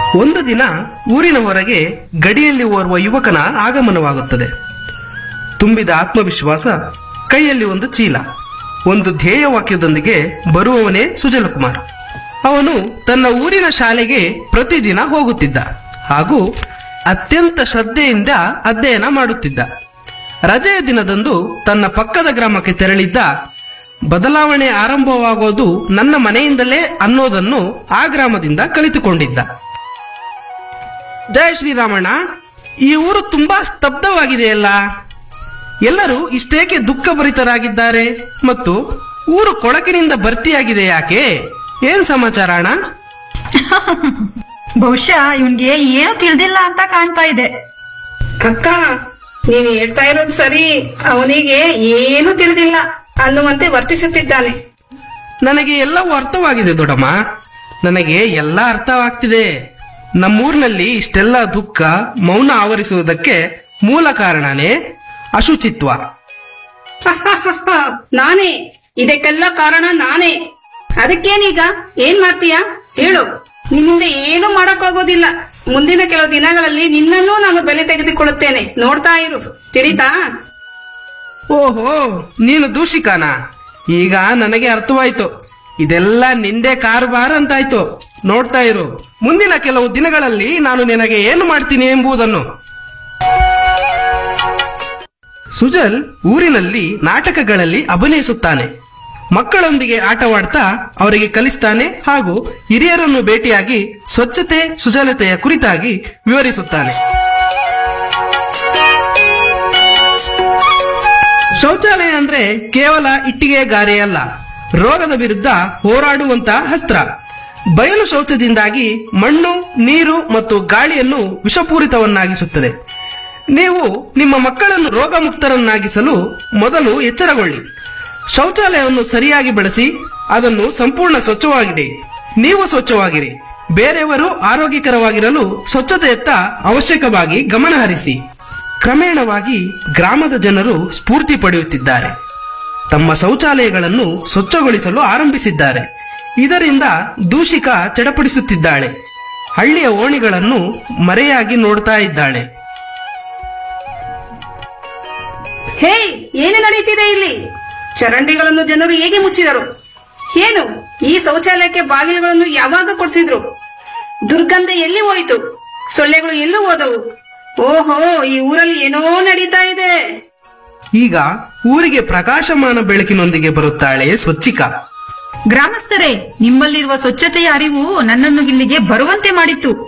ಒಂದು ದಿನ ಊರಿನ ಹೊರಗೆ ಗಡಿಯಲ್ಲಿ ಓರ್ವ ಯುವಕನ ಆಗಮನವಾಗುತ್ತದೆ ತುಂಬಿದ ಆತ್ಮವಿಶ್ವಾಸ ಕೈಯಲ್ಲಿ ಒಂದು ಚೀಲ ಒಂದು ಧ್ಯೇಯ ವಾಕ್ಯದೊಂದಿಗೆ ಬರುವವನೇ ಸುಜಲಕುಮಾರ್ ಅವನು ತನ್ನ ಊರಿನ ಶಾಲೆಗೆ ಪ್ರತಿದಿನ ಹೋಗುತ್ತಿದ್ದ ಹಾಗೂ ಅತ್ಯಂತ ಶ್ರದ್ಧೆಯಿಂದ ಅಧ್ಯಯನ ಮಾಡುತ್ತಿದ್ದ ರಜೆಯ ದಿನದಂದು ತನ್ನ ಪಕ್ಕದ ಗ್ರಾಮಕ್ಕೆ ತೆರಳಿದ್ದ ಬದಲಾವಣೆ ಆರಂಭವಾಗೋದು ನನ್ನ ಮನೆಯಿಂದಲೇ ಅನ್ನೋದನ್ನು ಆ ಗ್ರಾಮದಿಂದ ಕಲಿತುಕೊಂಡಿದ್ದ ಜಯ ಶ್ರೀರಾಮಣ್ಣ ಈ ಊರು ತುಂಬಾ ಸ್ತಬ್ಧವಾಗಿದೆಯಲ್ಲ ಎಲ್ಲರೂ ಇಷ್ಟೇಕೆ ದುಃಖಭರಿತರಾಗಿದ್ದಾರೆ ಮತ್ತು ಊರು ಕೊಳಕಿನಿಂದ ಭರ್ತಿಯಾಗಿದೆ ಯಾಕೆ ಏನ್ ಸಮಾಚಾರ ಅಣ್ಣ ಬಹುಶಃ ಇವನ್ಗೆ ಏನೂ ತಿಳಿದಿಲ್ಲ ಅಂತ ಕಾಣ್ತಾ ಇದೆ ಅಕ್ಕ ನೀನು ಹೇಳ್ತಾ ಇರೋದು ಸರಿ ಅವನಿಗೆ ಏನೂ ತಿಳಿದಿಲ್ಲ ಅನ್ನುವಂತೆ ವರ್ತಿಸುತ್ತಿದ್ದಾನೆ ನನಗೆ ಎಲ್ಲವೂ ಅರ್ಥವಾಗಿದೆ ದೊಡ್ಡಮ್ಮ ನನಗೆ ಎಲ್ಲ ಅರ್ಥವಾಗ್ತಿದೆ ನಮ್ಮೂರಿನಲ್ಲಿ ಇಷ್ಟೆಲ್ಲ ದುಃಖ ಮೌನ ಆವರಿಸುವುದಕ್ಕೆ ಮೂಲ ಕಾರಣನೇ ಅಶುಚಿತ್ವ ನಾನೇ ಇದಕ್ಕೆಲ್ಲ ಕಾರಣ ನಾನೇ ಅದಕ್ಕೇನೀಗ ಏನ್ ಮಾಡ್ತೀಯ ಹೇಳು ನಿನ್ನಿಂದ ಏನು ಮಾಡಕ್ಕಾಗೋದಿಲ್ಲ ಮುಂದಿನ ಕೆಲವು ದಿನಗಳಲ್ಲಿ ನಿನ್ನನ್ನೂ ನಾನು ಬೆಲೆ ತೆಗೆದುಕೊಳ್ಳುತ್ತೇನೆ ನೋಡ್ತಾ ಇರು ತಿಳಿತಾ ಓಹೋ ನೀನು ದೂಷಿಕಾನ ಈಗ ನನಗೆ ಅರ್ಥವಾಯ್ತು ಇದೆಲ್ಲ ನಿಂದೆ ಕಾರುಬಾರ ಅಂತಾಯ್ತು ನೋಡ್ತಾ ಇರು ಮುಂದಿನ ಕೆಲವು ದಿನಗಳಲ್ಲಿ ನಾನು ನಿನಗೆ ಏನು ಮಾಡ್ತೀನಿ ಎಂಬುದನ್ನು ಸುಜಲ್ ಊರಿನಲ್ಲಿ ನಾಟಕಗಳಲ್ಲಿ ಅಭಿನಯಿಸುತ್ತಾನೆ ಮಕ್ಕಳೊಂದಿಗೆ ಆಟವಾಡ್ತಾ ಅವರಿಗೆ ಕಲಿಸ್ತಾನೆ ಹಾಗೂ ಹಿರಿಯರನ್ನು ಭೇಟಿಯಾಗಿ ಸ್ವಚ್ಛತೆ ಸುಜಲತೆಯ ಕುರಿತಾಗಿ ವಿವರಿಸುತ್ತಾನೆ ಶೌಚಾಲಯ ಅಂದ್ರೆ ಕೇವಲ ಇಟ್ಟಿಗೆ ಗಾರೆ ಅಲ್ಲ ರೋಗದ ವಿರುದ್ಧ ಹೋರಾಡುವಂತ ಅಸ್ತ್ರ ಬಯಲು ಶೌಚದಿಂದಾಗಿ ಮಣ್ಣು ನೀರು ಮತ್ತು ಗಾಳಿಯನ್ನು ವಿಷಪೂರಿತವನ್ನಾಗಿಸುತ್ತದೆ ನೀವು ನಿಮ್ಮ ಮಕ್ಕಳನ್ನು ರೋಗಮುಕ್ತರನ್ನಾಗಿಸಲು ಮೊದಲು ಎಚ್ಚರಗೊಳ್ಳಿ ಶೌಚಾಲಯವನ್ನು ಸರಿಯಾಗಿ ಬಳಸಿ ಅದನ್ನು ಸಂಪೂರ್ಣ ಸ್ವಚ್ಛವಾಗಿಡಿ ನೀವು ಸ್ವಚ್ಛವಾಗಿರಿ ಬೇರೆಯವರು ಆರೋಗ್ಯಕರವಾಗಿರಲು ಸ್ವಚ್ಛತೆಯತ್ತ ಅವಶ್ಯಕವಾಗಿ ಗಮನ ಹರಿಸಿ ಕ್ರಮೇಣವಾಗಿ ಗ್ರಾಮದ ಜನರು ಸ್ಫೂರ್ತಿ ಪಡೆಯುತ್ತಿದ್ದಾರೆ ತಮ್ಮ ಶೌಚಾಲಯಗಳನ್ನು ಸ್ವಚ್ಛಗೊಳಿಸಲು ಆರಂಭಿಸಿದ್ದಾರೆ ಇದರಿಂದ ದೂಷಿಕ ಚಡಪಡಿಸುತ್ತಿದ್ದಾಳೆ ಹಳ್ಳಿಯ ಓಣಿಗಳನ್ನು ಮರೆಯಾಗಿ ನೋಡ್ತಾ ಇದ್ದಾಳೆ ಹೇ ಏನು ನಡೆಯುತ್ತಿದೆ ಇಲ್ಲಿ ಚರಂಡಿಗಳನ್ನು ಜನರು ಹೇಗೆ ಮುಚ್ಚಿದರು ಏನು ಈ ಶೌಚಾಲಯಕ್ಕೆ ಬಾಗಿಲುಗಳನ್ನು ಯಾವಾಗ ಕೊಡ್ಸಿದ್ರು ದುರ್ಗಂಧ ಎಲ್ಲಿ ಹೋಯಿತು ಸೊಳ್ಳೆಗಳು ಎಲ್ಲೂ ಹೋದವು ಓಹೋ ಈ ಊರಲ್ಲಿ ಏನೋ ನಡೀತಾ ಇದೆ ಈಗ ಊರಿಗೆ ಪ್ರಕಾಶಮಾನ ಬೆಳಕಿನೊಂದಿಗೆ ಬರುತ್ತಾಳೆ ಸ್ವಚ್ಛಿಕ ಗ್ರಾಮಸ್ಥರೇ ನಿಮ್ಮಲ್ಲಿರುವ ಸ್ವಚ್ಛತೆಯ ಅರಿವು ನನ್ನನ್ನು ಇಲ್ಲಿಗೆ ಬರುವಂತೆ ಮಾಡಿತ್ತು